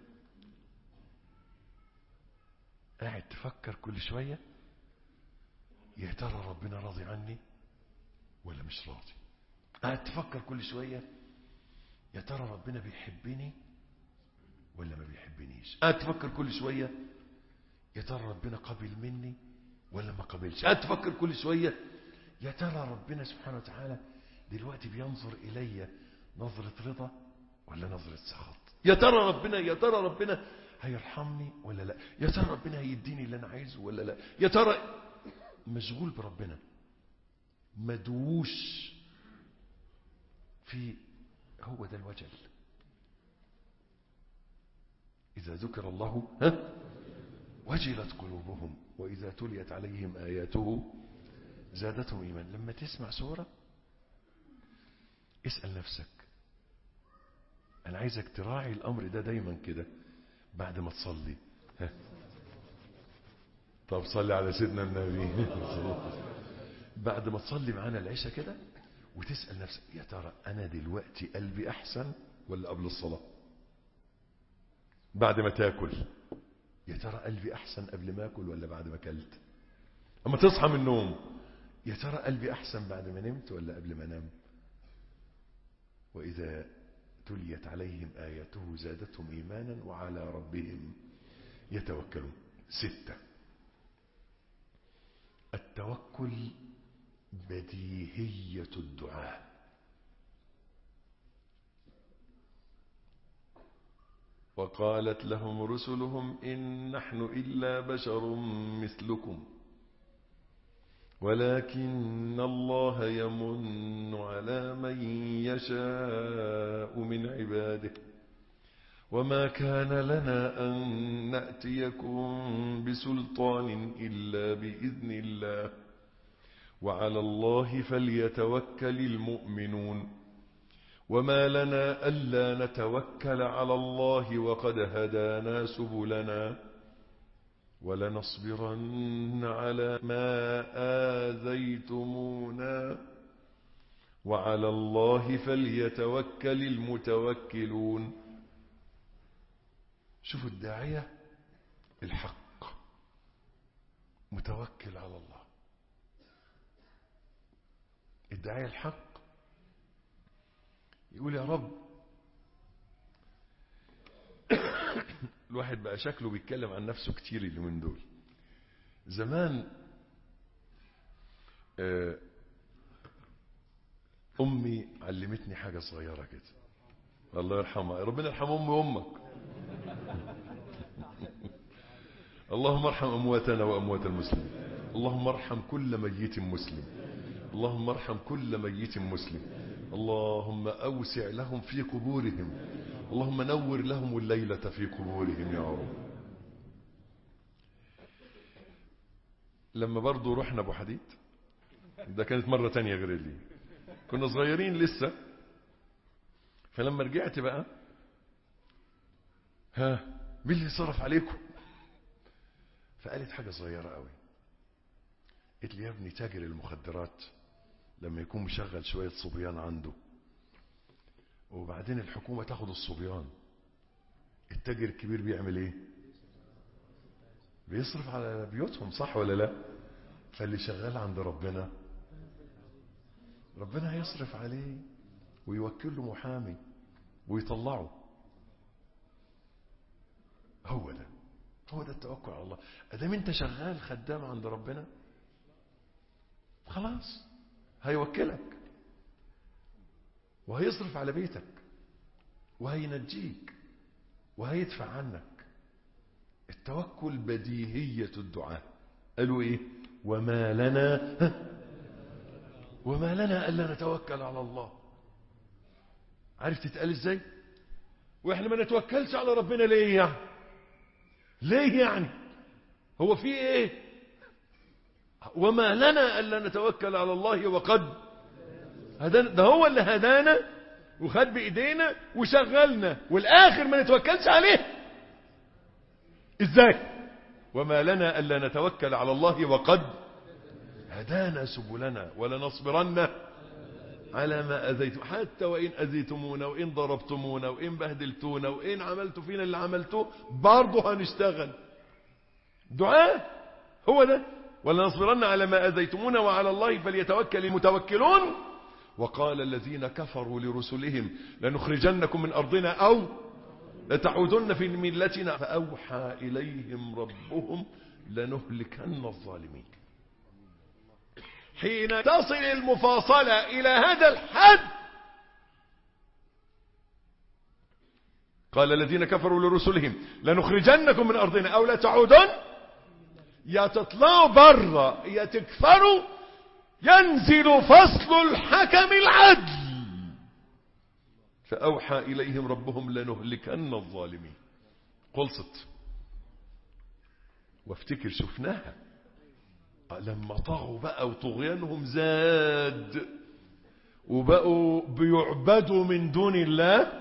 قاعد تفكر كل شوية يا ترى ربنا راضي عني ولا مش راضي قاعد تفكر كل شوية يا ترى ربنا بيحبني ولا ما بيحبنيش قاعد تفكر كل شوية يا ترى ربنا قبل مني ولا ما قبلش قاعد تفكر كل شوية يا ترى ربنا سبحانه وتعالى دلوقتي بينظر إلي نظرة رضا ولا نظرة سخط يا ترى ربنا يا ترى ربنا هيرحمني ولا لا يا ترى ربنا هيديني اللي أنا عايزه ولا لا يا ترى مشغول بربنا مدووش في هو ده الوجل إذا ذكر الله ها وجلت قلوبهم وإذا تليت عليهم آياته زادتهم إيمان لما تسمع سورة اسأل نفسك أنا عايزك تراعي الأمر ده دايما كده بعد ما تصلي ها. طب صلي على سيدنا النبي بعد ما تصلي معانا العشاء كده وتسأل نفسك يا ترى أنا دلوقتي قلبي أحسن ولا قبل الصلاة بعد ما تاكل يا ترى قلبي أحسن قبل ما أكل ولا بعد ما أكلت أما تصحى من النوم يا ترى قلبي أحسن بعد ما نمت ولا قبل ما أنام وإذا تليت عليهم آياته زادتهم إيمانا وعلى ربهم يتوكلون ستة التوكل بديهية الدعاء وقالت لهم رسلهم إن نحن إلا بشر مثلكم ولكن الله يمن على من يشاء من عباده وما كان لنا أن نأتيكم بسلطان إلا بإذن الله وعلى الله فليتوكل المؤمنون وما لنا ألا نتوكل على الله وقد هدانا سبلنا ولنصبرن على ما آذيتمونا وعلى الله فليتوكل المتوكلون شوفوا الداعية الحق متوكل على الله الداعية الحق يقول يا رب الواحد بقى شكله بيتكلم عن نفسه كتير اليومين دول زمان أمي علمتني حاجة صغيرة كده الله يرحمها ربنا يرحم أمي وأمك اللهم ارحم أمواتنا وأموات المسلمين اللهم ارحم كل ميت مسلم اللهم ارحم كل ميت مسلم اللهم أوسع لهم في قبورهم اللهم نور لهم الليلة في قبورهم يا رب لما برضو رحنا ابو حديد ده كانت مرة تانية غير اللي كنا صغيرين لسه فلما رجعت بقى ها مين اللي صرف عليكم فقالت حاجة صغيرة قوي قالت لي يا ابني تاجر المخدرات لما يكون مشغل شوية صبيان عنده وبعدين الحكومة تاخد الصبيان التاجر الكبير بيعمل ايه بيصرف على بيوتهم صح ولا لا فاللي شغال عند ربنا ربنا هيصرف عليه ويوكل له محامي ويطلعه هو ده هو ده التوكل على الله ادام انت شغال خدام عند ربنا خلاص هيوكلك وهيصرف على بيتك وهينجيك وهيدفع عنك التوكل بديهية الدعاء قالوا ايه وما لنا وما لنا ألا نتوكل على الله عارف تتقال ازاي واحنا ما نتوكلش على ربنا ليه يعني ليه يعني هو في ايه وما لنا ألا نتوكل على الله وقد هدانا ده هو اللي هدانا وخد بإيدينا وشغلنا والآخر ما نتوكلش عليه ازاي وما لنا ألا نتوكل على الله وقد هدانا سبلنا ولنصبرن على ما أذيتم حتى وإن أذيتمونا وإن ضربتمونا وإن بهدلتونا وإن عملتوا فينا اللي عملتوه برضه هنشتغل دعاء هو ده ولنصبرن على ما أذيتمونا وعلى الله فليتوكل المتوكلون وقال الذين كفروا لرسلهم لنخرجنكم من أرضنا أو لتعودن في ملتنا فأوحى إليهم ربهم لنهلكن الظالمين حين تصل المفاصلة إلى هذا الحد قال الذين كفروا لرسلهم لنخرجنكم من أرضنا أو لا تعودن يا تطلعوا برا يا تكفروا ينزل فصل الحكم العدل فأوحى إليهم ربهم لنهلكن الظالمين خلصت وافتكر شفناها لما طغوا بقى وطغيانهم زاد وبقوا بيعبدوا من دون الله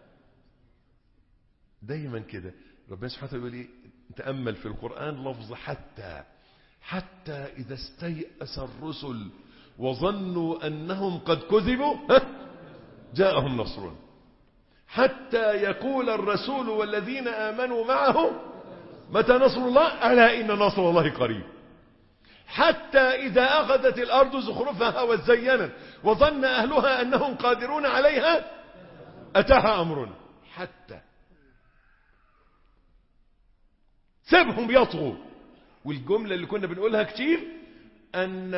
دايما كده ربنا سبحانه وتعالى يقول ايه تأمل في القرآن لفظ حتى حتى إذا استيأس الرسل وظنوا أنهم قد كذبوا جاءهم نصرنا حتى يقول الرسول والذين آمنوا معه متى نصر الله ألا إن نصر الله قريب حتى إذا أخذت الأرض زخرفها وزينت وظن أهلها أنهم قادرون عليها أتاها أمرنا حتى سيبهم يطغوا والجملة اللي كنا بنقولها كتير أن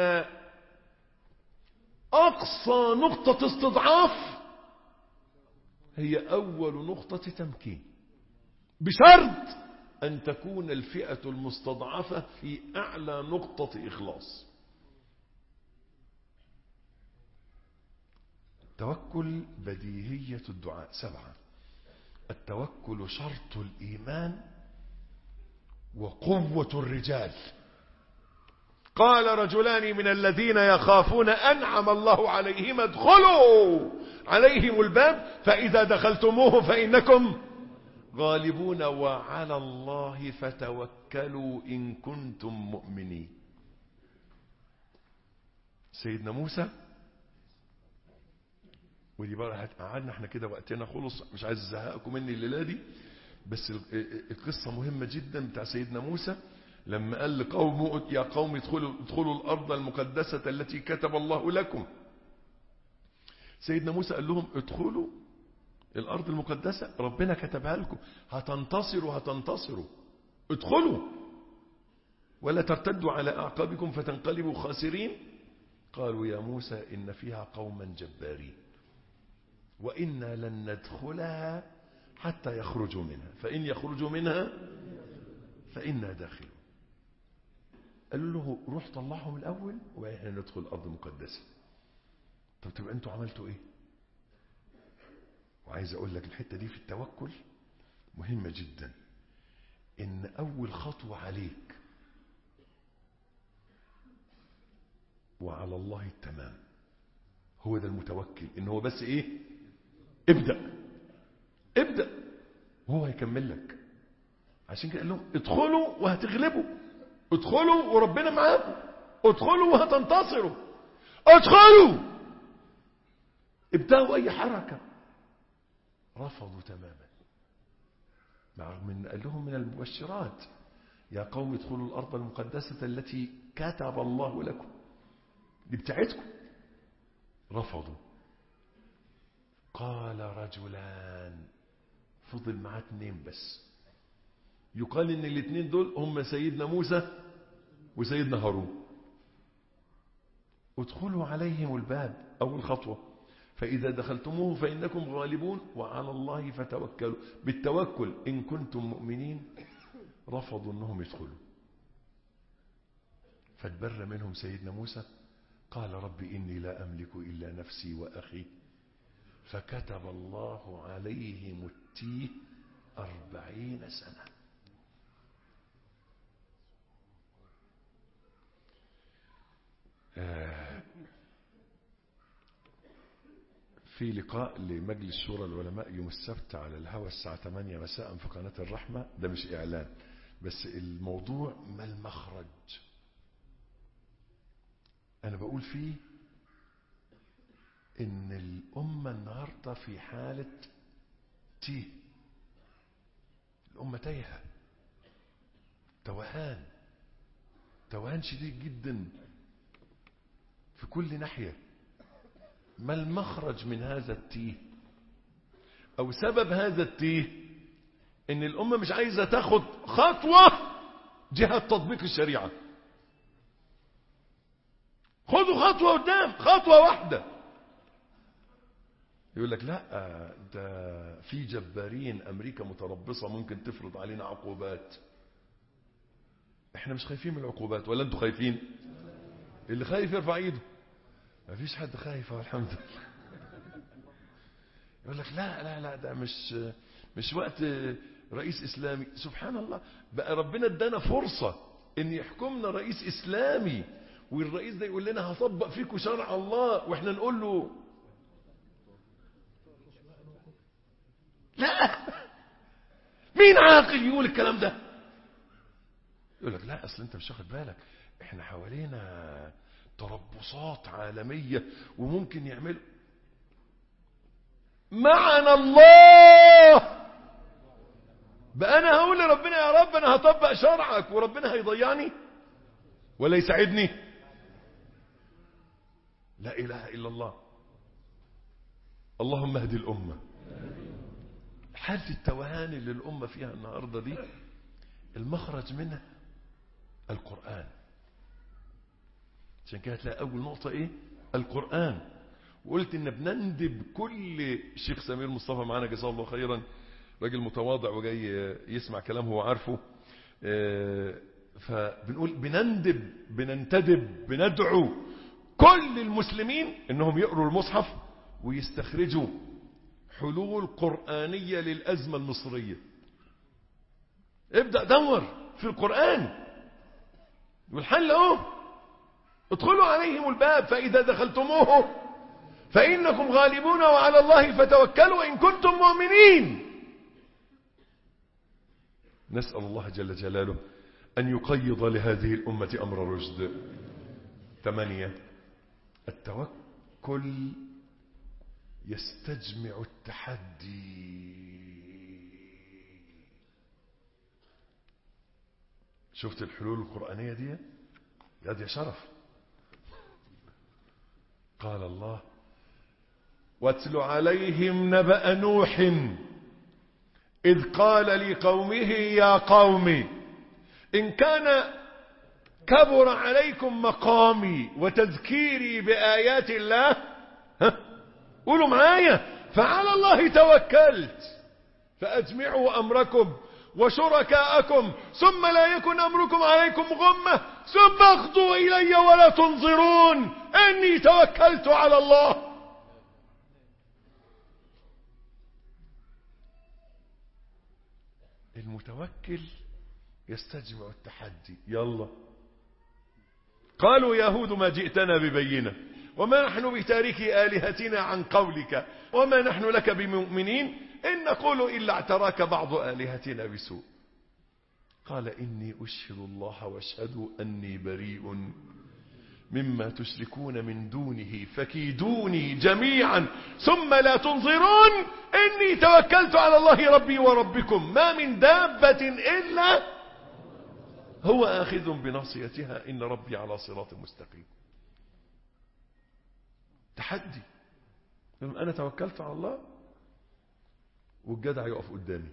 أقصى نقطة استضعاف هي أول نقطة تمكين بشرط أن تكون الفئة المستضعفة في أعلى نقطة إخلاص التوكل بديهية الدعاء سبعة التوكل شرط الإيمان وقوة الرجال قال رجلان من الذين يخافون أنعم الله عليهم ادخلوا عليهم الباب فإذا دخلتموه فإنكم غالبون وعلى الله فتوكلوا إن كنتم مؤمنين سيدنا موسى ودي بقى قعدنا احنا كده وقتنا خلص مش عايز ازهقكم مني الليله دي بس القصه مهمه جدا بتاع سيدنا موسى لما قال لقومه يا قوم ادخلوا ادخلوا الارض المقدسه التي كتب الله لكم سيدنا موسى قال لهم ادخلوا الارض المقدسه ربنا كتبها لكم هتنتصروا هتنتصروا ادخلوا ولا ترتدوا على اعقابكم فتنقلبوا خاسرين قالوا يا موسى ان فيها قوما جبارين وإنا لن ندخلها حتى يخرجوا منها فإن يخرجوا منها فإنا داخلون قالوا له روح طلعهم الأول وإحنا ندخل الأرض المقدسة طب تبقى أنتوا عملتوا إيه وعايز أقول لك الحتة دي في التوكل مهمة جدا إن أول خطوة عليك وعلى الله التمام هو ده المتوكل إن هو بس إيه ابدأ ابدأ وهو هيكمل لك عشان كده قال لهم ادخلوا وهتغلبوا ادخلوا وربنا معاكم ادخلوا وهتنتصروا ادخلوا ابدأوا اي حركة رفضوا تماما مع من قال لهم من المبشرات يا قوم ادخلوا الأرض المقدسة التي كتب الله لكم دي بتاعتكم رفضوا قال رجلان فضل معاه اتنين بس يقال ان الاثنين دول هم سيدنا موسى وسيدنا هارون ادخلوا عليهم الباب اول خطوه فاذا دخلتموه فانكم غالبون وعلى الله فتوكلوا بالتوكل ان كنتم مؤمنين رفضوا انهم يدخلوا فاتبر منهم سيدنا موسى قال رب اني لا املك الا نفسي واخي فكتب الله عليهم التيه أربعين سنة في لقاء لمجلس شورى العلماء يوم السبت على الهوى الساعة 8 مساء في قناة الرحمة ده مش إعلان بس الموضوع ما المخرج أنا بقول فيه إن الأمة النهاردة في حالة تيه الأمة تايهة توهان توهان شديد جدا في كل ناحية ما المخرج من هذا التيه أو سبب هذا التيه إن الأمة مش عايزة تاخد خطوة جهة تطبيق الشريعة خدوا خطوة قدام خطوة واحدة يقول لك لا ده في جبارين امريكا متربصه ممكن تفرض علينا عقوبات احنا مش خايفين من العقوبات ولا انتوا خايفين اللي خايف يرفع ايده ما فيش حد خايف الحمد لله يقول لك لا لا لا ده مش مش وقت رئيس اسلامي سبحان الله بقى ربنا ادانا فرصه ان يحكمنا رئيس اسلامي والرئيس ده يقول لنا هطبق فيكم شرع الله واحنا نقول له لا مين عاقل يقول الكلام ده يقول لك لا اصل انت مش واخد بالك احنا حوالينا تربصات عالمية وممكن يعملوا معنا الله بقى انا هقول لربنا يا رب انا هطبق شرعك وربنا هيضيعني ولا يساعدني لا اله الا الله اللهم اهدي الامه حالة التوهان اللي الأمة فيها النهاردة دي المخرج منها القرآن عشان كده هتلاقي أول نقطة إيه القرآن وقلت إن بنندب كل شيخ سمير مصطفى معانا جزاه الله خيرا راجل متواضع وجاي يسمع كلام هو عارفه فبنقول بنندب بننتدب بندعو كل المسلمين انهم يقروا المصحف ويستخرجوا حلول قرآنية للأزمة المصرية ابدأ دور في القرآن والحل اهو ادخلوا عليهم الباب فإذا دخلتموه فإنكم غالبون وعلى الله فتوكلوا إن كنتم مؤمنين نسأل الله جل جلاله أن يقيض لهذه الأمة أمر رشد ثمانية التوكل يستجمع التحدي شفت الحلول القرآنية دي يا دي شرف قال الله واتل عليهم نبأ نوح إذ قال لقومه يا قوم إن كان كبر عليكم مقامي وتذكيري بآيات الله ها قولوا معايا فعلى الله توكلت فأجمعوا أمركم وشركاءكم ثم لا يكن أمركم عليكم غمة ثم اخضوا إلي ولا تنظرون أني توكلت على الله المتوكل يستجمع التحدي يلا قالوا يهود ما جئتنا ببينه وما نحن بتاركي آلهتنا عن قولك وما نحن لك بمؤمنين إن نقول إلا اعتراك بعض آلهتنا بسوء قال إني أشهد الله واشهدوا أني بريء مما تشركون من دونه فكيدوني جميعا ثم لا تنظرون إني توكلت على الله ربي وربكم ما من دابة إلا هو آخذ بناصيتها إن ربي على صراط مستقيم تحدي أنا توكلت على الله والجدع يقف قدامي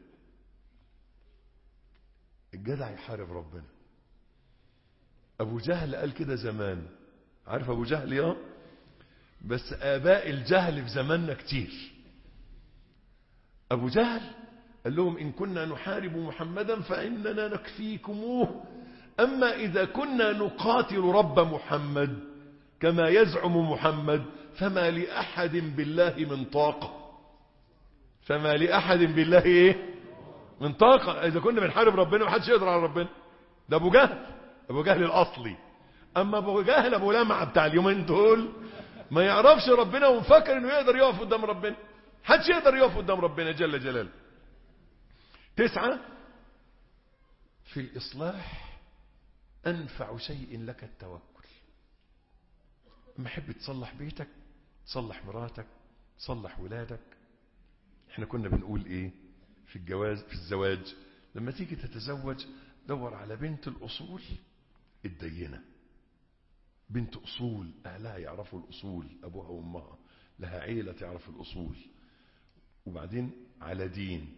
الجدع يحارب ربنا أبو جهل قال كده زمان عارف أبو جهل يا بس آباء الجهل في زماننا كتير أبو جهل قال لهم إن كنا نحارب محمدا فإننا نكفيكموه أما إذا كنا نقاتل رب محمد كما يزعم محمد فما لأحد بالله من طاقة فما لأحد بالله إيه من طاقة إذا كنا بنحارب ربنا محدش يقدر على ربنا ده أبو جهل أبو جهل الأصلي أما أبو جهل أبو لمعة بتاع اليومين دول ما يعرفش ربنا ومفكر إنه يقدر يقف قدام ربنا محدش يقدر يقف قدام ربنا جل جلاله تسعة في الإصلاح أنفع شيء لك التوكل لما حب تصلح بيتك تصلح مراتك تصلح ولادك احنا كنا بنقول ايه في الجواز في الزواج لما تيجي تتزوج دور على بنت الأصول الدينة بنت أصول أهلها يعرفوا الأصول أبوها وأمها لها عيلة تعرف الأصول وبعدين على دين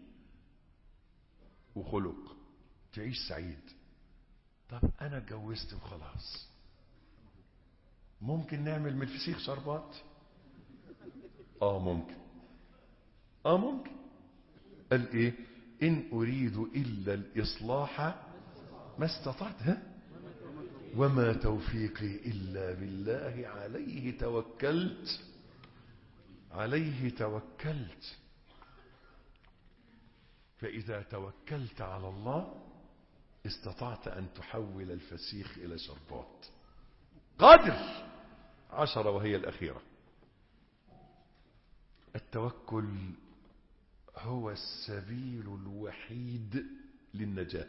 وخلق تعيش سعيد طب أنا اتجوزت وخلاص ممكن نعمل من الفسيخ شربات آه ممكن آه ممكن قال إيه إن أريد إلا الإصلاح ما استطعت ها وما توفيقي إلا بالله عليه توكلت عليه توكلت فإذا توكلت على الله استطعت أن تحول الفسيخ إلى شربات قادر عشرة وهي الأخيرة التوكل هو السبيل الوحيد للنجاة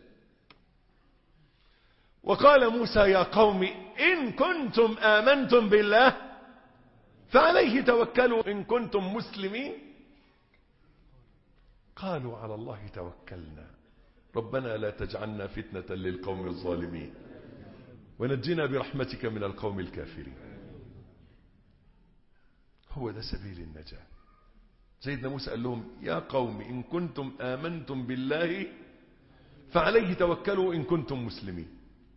وقال موسى يا قوم إن كنتم آمنتم بالله فعليه توكلوا إن كنتم مسلمين قالوا على الله توكلنا ربنا لا تجعلنا فتنة للقوم الظالمين ونجنا برحمتك من القوم الكافرين هو ده سبيل النجاة سيدنا موسى قال لهم يا قوم إن كنتم آمنتم بالله فعليه توكلوا إن كنتم مسلمين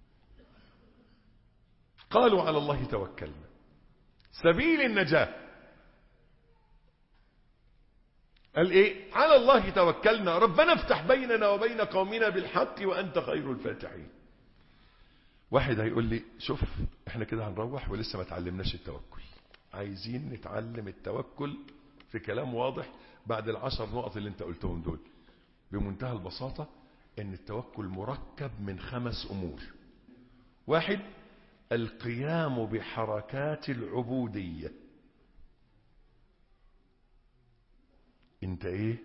قالوا على الله توكلنا سبيل النجاة قال ايه على الله توكلنا ربنا افتح بيننا وبين قومنا بالحق وانت خير الفاتحين واحد هيقول لي شوف احنا كده هنروح ولسه ما تعلمناش التوكل عايزين نتعلم التوكل في كلام واضح بعد العشر نقط اللي انت قلتهم دول بمنتهى البساطة ان التوكل مركب من خمس امور واحد القيام بحركات العبودية انت ايه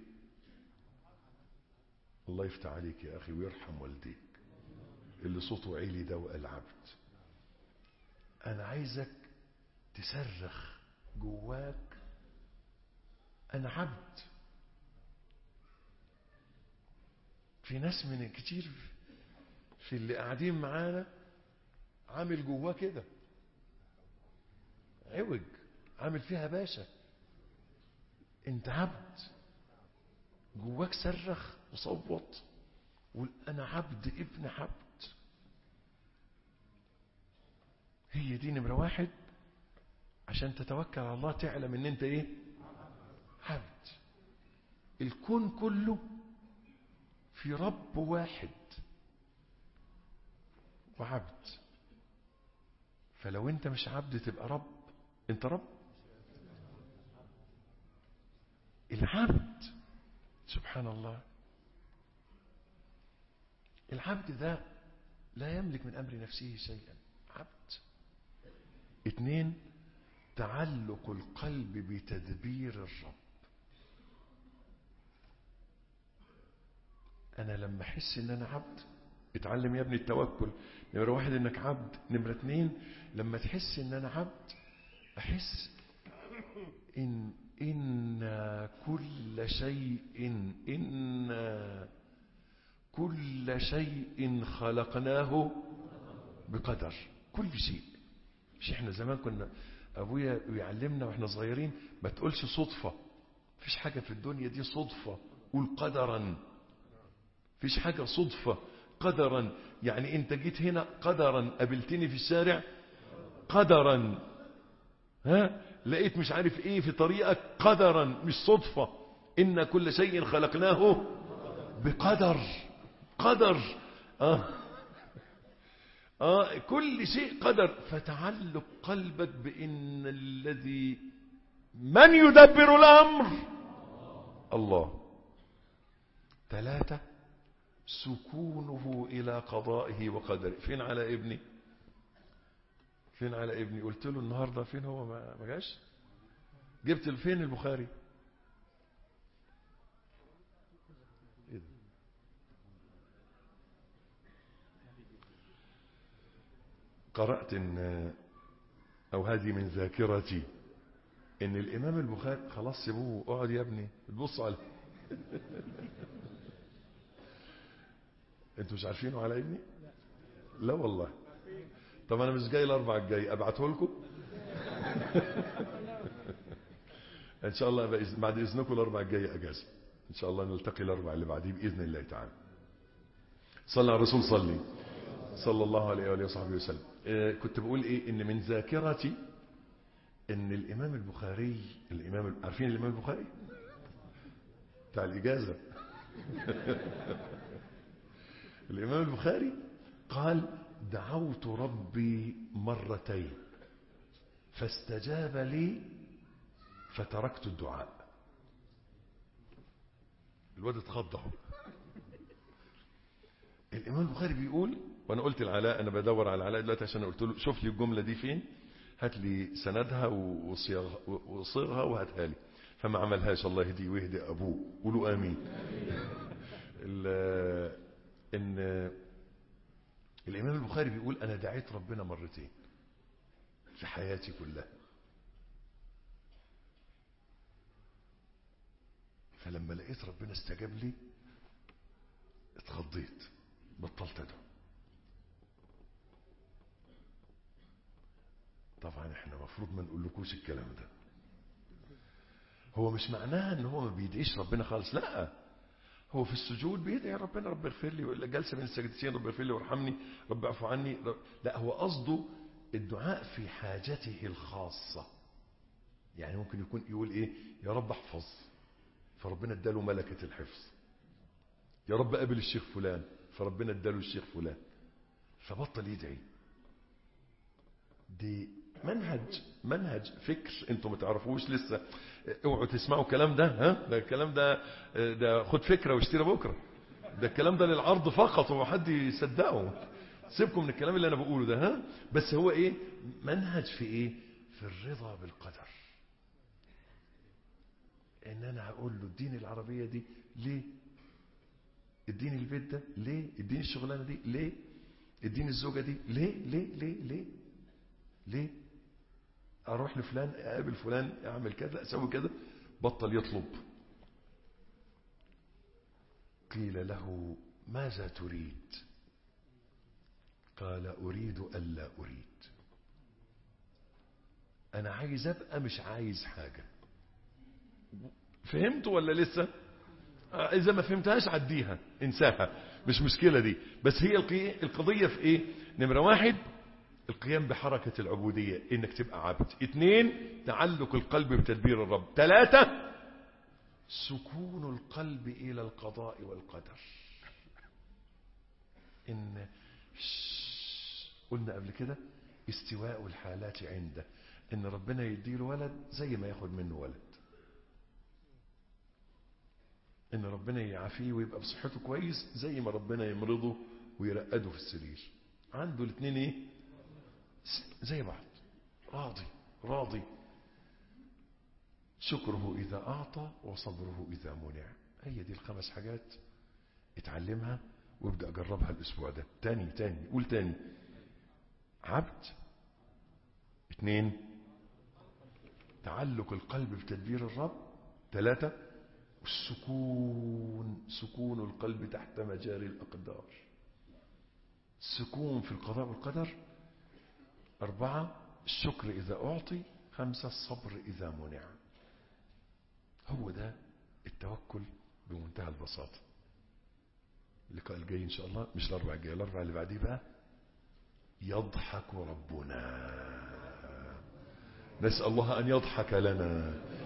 الله يفتح عليك يا اخي ويرحم والديك اللي صوته عالي ده وقال عبد انا عايزك تصرخ جواك انا عبد في ناس من كتير في اللي قاعدين معانا عامل جواه كده عوج عامل فيها باشا انت عبد جواك صرخ وصوت وقول انا عبد ابن عبد هي دي نمرة واحد عشان تتوكل على الله تعلم ان انت ايه عبد الكون كله في رب واحد وعبد فلو انت مش عبد تبقى رب انت رب العبد سبحان الله العبد ده لا يملك من امر نفسه شيئا عبد اثنين تعلق القلب بتدبير الرب انا لما احس ان انا عبد اتعلم يا ابني التوكل نمرة واحد انك عبد نمرة اتنين لما تحس ان انا عبد احس ان ان كل شيء ان كل شيء خلقناه بقدر كل شيء مش احنا زمان كنا ابويا يعلمنا واحنا صغيرين ما تقولش صدفة فيش حاجة في الدنيا دي صدفة قول قدرا فيش حاجة صدفة قدرا يعني انت جيت هنا قدرا قابلتني في الشارع قدرا ها لقيت مش عارف ايه في طريقك قدرا مش صدفة ان كل شيء خلقناه بقدر قدر آه. آه كل شيء قدر فتعلق قلبك بان الذي من يدبر الامر الله ثلاثة سكونه إلى قضائه وقدره فين على ابني فين على ابني قلت له النهاردة فين هو ما ما جاش جبت فين البخاري إيه ده؟ قرأت إن أو هذه من ذاكرتي إن الإمام البخاري خلاص سيبوه اقعد يا ابني تبص عليه انتوا مش عارفينه على ابني لا والله طب انا مش جاي الاربع الجاي ابعته لكم ان شاء الله بإذن بعد اذنكم الاربع الجاي اجازه ان شاء الله نلتقي الاربع اللي بعديه باذن الله تعالى صلى على الرسول صلي صلى الله عليه واله وصحبه وسلم آه، كنت بقول ايه ان من ذاكرتي ان الامام البخاري الامام عارفين الامام البخاري بتاع الاجازه الإمام البخاري قال دعوت ربي مرتين فاستجاب لي فتركت الدعاء الواد اتخض اهو الإمام البخاري بيقول وأنا قلت العلاء أنا بدور على العلاء دلوقتي عشان قلت له شوف لي الجملة دي فين هات لي سندها وصيغ- وصيغها وهاتها لي فما عملهاش الله يهديه ويهدي أبوه قولوا آمين ال- ان الامام البخاري بيقول انا دعيت ربنا مرتين في حياتي كلها فلما لقيت ربنا استجاب لي اتخضيت بطلت ادعو طبعا احنا المفروض ما نقولكوش الكلام ده هو مش معناها ان هو ما بيدعيش ربنا خالص لا هو في السجود بيدعي ربنا رب اغفر لي ولا جلسه بين السجدتين رب اغفر لي وارحمني رب اعفو عني رب لا هو قصده الدعاء في حاجته الخاصه يعني ممكن يكون يقول ايه يا رب احفظ فربنا اداله ملكه الحفظ يا رب قابل الشيخ فلان فربنا اداله الشيخ فلان فبطل يدعي دي منهج منهج فكر انتم ما تعرفوش لسه اوعوا تسمعوا الكلام ده ها ده الكلام ده ده خد فكره واشتري بكره ده الكلام ده للعرض فقط وما حد يصدقه سيبكم من الكلام اللي انا بقوله ده ها بس هو ايه منهج في ايه في الرضا بالقدر ان انا اقول له اديني العربيه دي ليه اديني البيت ده ليه اديني الشغلانه دي ليه اديني الزوجه دي ليه ليه ليه ليه ليه اروح لفلان اقابل فلان اعمل كذا اسوي كذا بطل يطلب قيل له ماذا تريد قال اريد الا اريد انا عايز ابقى مش عايز حاجه فهمت ولا لسه آه، اذا ما فهمتهاش عديها انساها مش مشكله دي بس هي القي- القضيه في ايه نمره واحد القيام بحركة العبودية انك تبقى عبد اثنين تعلق القلب بتدبير الرب ثلاثة سكون القلب الى القضاء والقدر ان شش، قلنا قبل كده استواء الحالات عنده ان ربنا يديله ولد زي ما ياخد منه ولد ان ربنا يعافيه ويبقى بصحته كويس زي ما ربنا يمرضه ويرقده في السرير عنده الاثنين ايه زي بعض راضي راضي شكره إذا أعطى وصبره إذا منع هي دي الخمس حاجات اتعلمها وابدأ جربها الأسبوع ده تاني تاني قول تاني عبد اثنين تعلق القلب بتدبير الرب ثلاثة السكون سكون القلب تحت مجاري الأقدار السكون في القضاء والقدر أربعة الشكر إذا أعطي خمسة الصبر إذا منع هو ده التوكل بمنتهى البساطة اللقاء الجاي إن شاء الله مش الأربع الجاي الأربع اللي بعديه بقى يضحك ربنا نسأل الله أن يضحك لنا